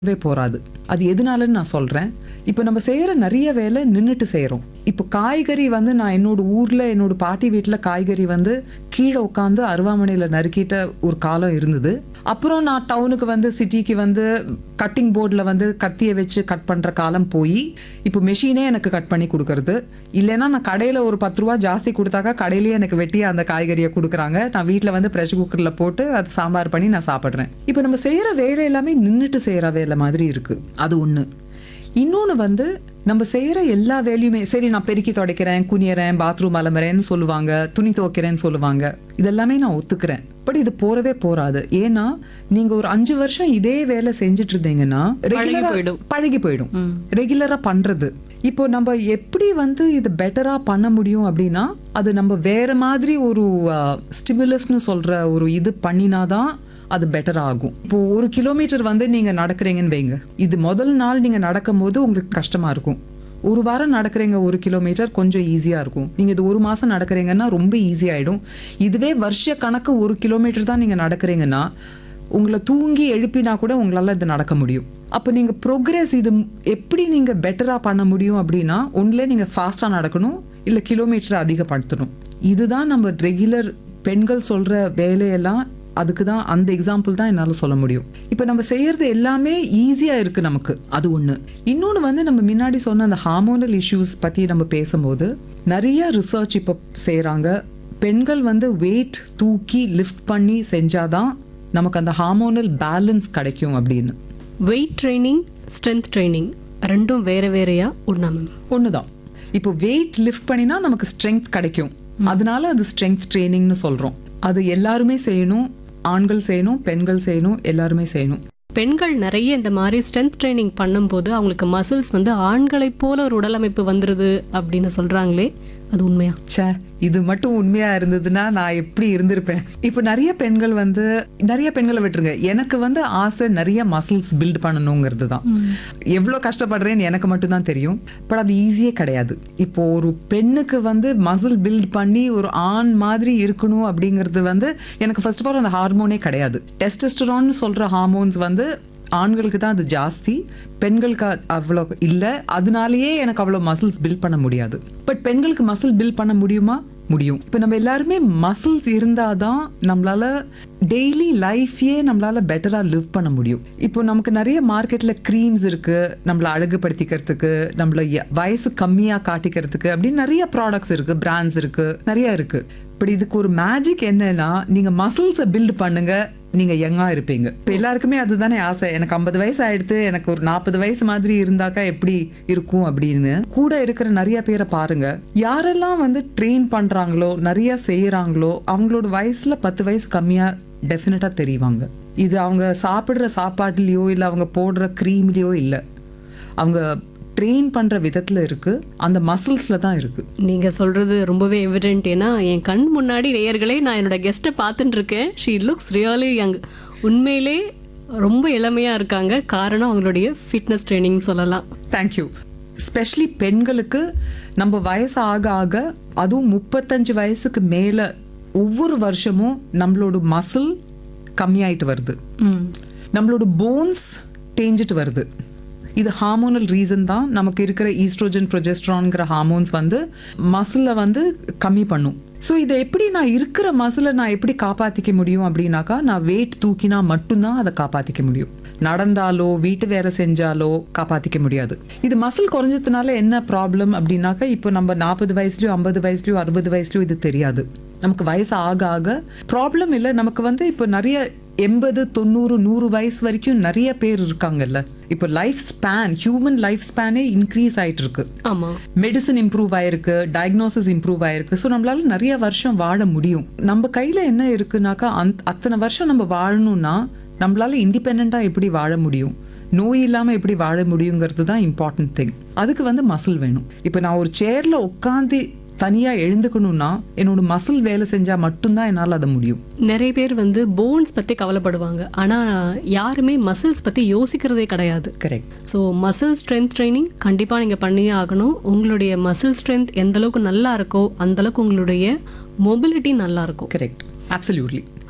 வே போறாது அது எதனாலன்னு நான் சொல்றேன் இப்போ நம்ம செய்யற நிறைய வேலை நின்றுட்டு செய்றோம் இப்போ காய்கறி வந்து நான் என்னோட ஊர்ல என்னோட பாட்டி வீட்டுல காய்கறி வந்து கீழே உட்காந்து அருவாமனையில நறுக்கிட்ட ஒரு காலம் இருந்தது அப்புறம் நான் டவுனுக்கு வந்து சிட்டிக்கு வந்து கட்டிங் போர்டில் வந்து கத்தியை வச்சு கட் பண்ற காலம் போய் இப்போ மெஷினே எனக்கு கட் பண்ணி கொடுக்கறது இல்லைன்னா நான் கடையில ஒரு பத்து ரூபா ஜாஸ்தி கொடுத்தாக்கா கடையிலேயே எனக்கு வெட்டி அந்த காய்கறியை கொடுக்குறாங்க நான் வீட்டில் வந்து ப்ரெஷர் குக்கரில் போட்டு அது சாம்பார் பண்ணி நான் சாப்பிட்றேன் இப்போ நம்ம செய்கிற வேலை எல்லாமே நின்றுட்டு செய்கிற வேலை மாதிரி இருக்கு அது ஒன்று இன்னொன்று வந்து நம்ம செய்கிற எல்லா வேலையுமே சரி நான் பெருக்கி துடைக்கிறேன் குனியறேன் பாத்ரூம் அலம்புறேன்னு சொல்லுவாங்க துணி துவைக்கிறேன்னு சொல்லுவாங்க இதெல்லாமே நான் ஒத்துக்கிறேன் பட் இது போறவே போறாது ஏன்னா நீங்க ஒரு அஞ்சு வருஷம் இதே வேலை செஞ்சுட்டு இருந்தீங்கன்னா ரெகுலரா போயிடும். பழகி போயிடும் ரெகுலரா பண்றது இப்போ நம்ம எப்படி வந்து இது பெட்டரா பண்ண முடியும் அப்படின்னா அது நம்ம வேற மாதிரி ஒரு ஸ்டிமுலஸ்னு சொல்ற ஒரு இது பண்ணினாதான் அது பெட்டர் ஆகும் இப்போ ஒரு கிலோமீட்டர் வந்து நீங்க நடக்கிறீங்கன்னு வைங்க இது முதல் நாள் நீங்க நடக்கும்போது உங்களுக்கு கஷ்டமா இருக்கும் ஒரு வாரம் நடக்கிறீங்க ஒரு கிலோமீட்டர் கொஞ்சம் ஈஸியா இருக்கும் நீங்க இது ஒரு மாசம் நடக்கிறீங்கன்னா ரொம்ப ஈஸி ஆயிடும் இதுவே வருஷ கணக்கு ஒரு கிலோமீட்டர் தான் நீங்க நடக்கிறீங்கன்னா உங்களை தூங்கி எழுப்பினா கூட உங்களால இது நடக்க முடியும் அப்போ நீங்க ப்ரோக்ரஸ் இது எப்படி நீங்க பெட்டரா பண்ண முடியும் அப்படின்னா ஒன்றுல நீங்க ஃபாஸ்டா நடக்கணும் இல்ல கிலோமீட்டர் அதிகப்படுத்தணும் இதுதான் நம்ம ரெகுலர் பெண்கள் சொல்ற வேலையெல்லாம் அதுக்கு தான் அந்த எக்ஸாம்பிள் தான் என்னால் சொல்ல முடியும் இப்போ நம்ம செய்யறது எல்லாமே ஈஸியாக இருக்கு நமக்கு அது ஒன்று இன்னொன்று வந்து நம்ம முன்னாடி சொன்ன அந்த ஹார்மோனல் இஷ்யூஸ் பற்றி நம்ம பேசும்போது நிறைய ரிசர்ச் இப்போ செய்கிறாங்க பெண்கள் வந்து வெயிட் தூக்கி லிஃப்ட் பண்ணி செஞ்சாதான் நமக்கு அந்த ஹார்மோனல் பேலன்ஸ் கிடைக்கும் அப்படின்னு வெயிட் ட்ரைனிங் ஸ்ட்ரென்த் ட்ரைனிங் ரெண்டும் வேற வேறையா ஒண்ணா மேம் ஒண்ணுதான் இப்போ வெயிட் லிஃப்ட் பண்ணினா நமக்கு ஸ்ட்ரென்த் கிடைக்கும் அதனால அது ஸ்ட்ரென்த் ட்ரைனிங்னு சொல்றோம் அது எல்லாருமே செய்யணும் ஆண்கள் செய்யணும் பெண்கள் செய்யணும் எல்லாருமே செய்யணும் பெண்கள் நிறைய இந்த மாதிரி ஸ்ட்ரென்த் ட்ரைனிங் பண்ணும்போது அவங்களுக்கு மசில்ஸ் வந்து ஆண்களைப் போல ஒரு உடலமைப்பு வந்துருது அப்படின்னு சொல்றாங்களே அது உண்மையா ச்சே இது மட்டும் உண்மையா இருந்ததுன்னா நான் எப்படி இருந்திருப்பேன் இப்போ நிறைய பெண்கள் வந்து நிறைய பெண்களை விட்டுருங்க எனக்கு வந்து ஆசை நிறைய மசில்ஸ் பில்ட் பண்ணணுங்கிறது தான் எவ்வளோ கஷ்டப்படுறேன்னு எனக்கு மட்டும்தான் தெரியும் பட் அது ஈஸியே கிடையாது இப்போ ஒரு பெண்ணுக்கு வந்து மசில் பில்ட் பண்ணி ஒரு ஆண் மாதிரி இருக்கணும் அப்படிங்கிறது வந்து எனக்கு ஃபர்ஸ்ட் ஆஃப் ஆல் அந்த ஹார்மோனே கிடையாது டெஸ்டஸ்டரான்னு சொல்ற ஹார்மோன்ஸ் வந்து ஆண்களுக்கு தான் அது ஜாஸ்தி பெண்களுக்கு அ- அவ்வளோ இல்லை அதனாலேயே எனக்கு அவ்வளோ மசில்ஸ் பில்ட் பண்ண முடியாது பட் பெண்களுக்கு மசில் பில்ட் பண்ண முடியுமா முடியும் இப்போ நம்ம எல்லாருமே மசில்ஸ் இருந்தால் தான் நம்மளால டெய்லி லைஃபையே நம்மளால பெட்டராக லிவ் பண்ண முடியும் இப்போ நமக்கு நிறைய மார்க்கெட்டில் க்ரீம்ஸ் இருக்கு நம்மளை அழகுபடுத்திக்கிறதுக்கு நம்மள ய- வயசு கம்மியாக காட்டிக்கிறதுக்கு அப்படின்னு நிறைய ப்ராடக்ட்ஸ் இருக்கு பிராண்ட்ஸ் இருக்கு நிறைய இருக்கு பட் இதுக்கு ஒரு மேஜிக் என்னன்னா நீங்க மசில்ஸை பில்ட் பண்ணுங்க நீங்க யங்கா இருப்பீங்க இப்போ எல்லாருக்குமே அதுதானே ஆசை எனக்கு ஐம்பது வயசு ஆயிடுத்து எனக்கு ஒரு நாற்பது வயசு மாதிரி இருந்தாக்கா எப்படி இருக்கும் அப்படின்னு கூட இருக்கிற நிறைய பேரை பாருங்க யாரெல்லாம் வந்து ட்ரெயின் பண்றாங்களோ நிறைய செய்யறாங்களோ அவங்களோட வயசுல பத்து வயசு கம்மியா டெஃபினட்டா தெரிவாங்க இது அவங்க சாப்பிடுற சாப்பாட்டுலயோ இல்லை அவங்க போடுற க்ரீம்லயோ இல்லை அவங்க ட்ரெயின் பண்ற விதத்துல இருக்கு அந்த மசில்ஸ்ல தான் இருக்கு நீங்க சொல்றது ரொம்பவே எவிடென்ட் ஏன்னா என் கண் முன்னாடி நேயர்களே நான் என்னோட கெஸ்ட்டை பார்த்துட்டு இருக்கேன் ஷீ லுக்ஸ் ரியலி யங் உண்மையிலே ரொம்ப இளமையா இருக்காங்க காரணம் அவங்களுடைய ஃபிட்னஸ் ட்ரைனிங் சொல்லலாம் தேங்க்யூ ஸ்பெஷலி பெண்களுக்கு நம்ம வயசு ஆக ஆக அதுவும் முப்பத்தஞ்சு வயசுக்கு மேலே ஒவ்வொரு வருஷமும் நம்மளோட மசில் கம்மியாயிட்டு வருது ம் நம்மளோட போன்ஸ் தேஞ்சிட்டு வருது இது ஹார்மோனல் ரீசன் தான் நமக்கு இருக்கிற ஈஸ்ட்ரோஜன் ப்ரொஜெஸ்ட்ரான்ங்கிற ஹார்மோன்ஸ் வந்து மசிலை வந்து கம்மி பண்ணும் ஸோ இதை எப்படி நான் இருக்கிற மசிலை நான் எப்படி காப்பாற்றிக்க முடியும் அப்படின்னாக்கா நான் வெயிட் தூக்கினா மட்டும்தான் அதை காப்பாற்றிக்க முடியும் நடந்தாலோ வீட்டு வேலை செஞ்சாலோ காப்பாற்றிக்க முடியாது இது மசில் குறைஞ்சதுனால என்ன ப்ராப்ளம் அப்படின்னாக்கா இப்போ நம்ம நாற்பது வயசுலயோ ஐம்பது வயசுலயோ அறுபது வயசுலயோ இது தெரியாது நமக்கு வயசு ஆக ஆக ப்ராப்ளம் இல்லை நமக்கு வந்து இப்போ நிறைய எண்பது தொண்ணூறு நூறு வயசு வரைக்கும் நிறைய பேர் இருக்காங்கல்ல இப்போ லைஃப் ஸ்பேன் ஹியூமன் லைஃப் ஸ்பேனே இன்க்ரீஸ் ஆயிட்டு இருக்கு ஆமா மெடிசன் இம்ப்ரூவ் ஆயிருக்கு டயக்னோசிஸ் இம்ப்ரூவ் ஆயிருக்கு ஸோ நம்மளால நிறைய வருஷம் வாழ முடியும் நம்ம கையில என்ன இருக்குனாக்கா அந்த அத்தனை வருஷம் நம்ம வாழணும்னா நம்மளால இண்டிபெண்டா எப்படி வாழ முடியும் நோய் இல்லாம எப்படி வாழ முடியுங்கிறது தான் இம்பார்ட்டன்ட் திங் அதுக்கு வந்து மசில் வேணும் இப்போ நான் ஒரு சேர்ல உட்காந்து தனியா எழுந்துக்கணும்னா என்னோட மசில் வேலை செஞ்சா மட்டும்தான் என்னால் அதை முடியும் நிறைய பேர் வந்து போன்ஸ் பத்தி கவலைப்படுவாங்க ஆனா யாருமே மசில்ஸ் பத்தி யோசிக்கிறதே கிடையாது correct so muscle strength training கண்டிப்பாக நீங்கள் பண்ணியே ஆகணும் உங்களுடைய மசில் ஸ்ட்ரென்த் எந்த அளவுக்கு நல்லா இருக்கோ அந்த அளவுக்கு உங்களுடைய மொபிலிட்டி நல்லா இருக்கும் கரெக்ட் அப்சல்யூட்லி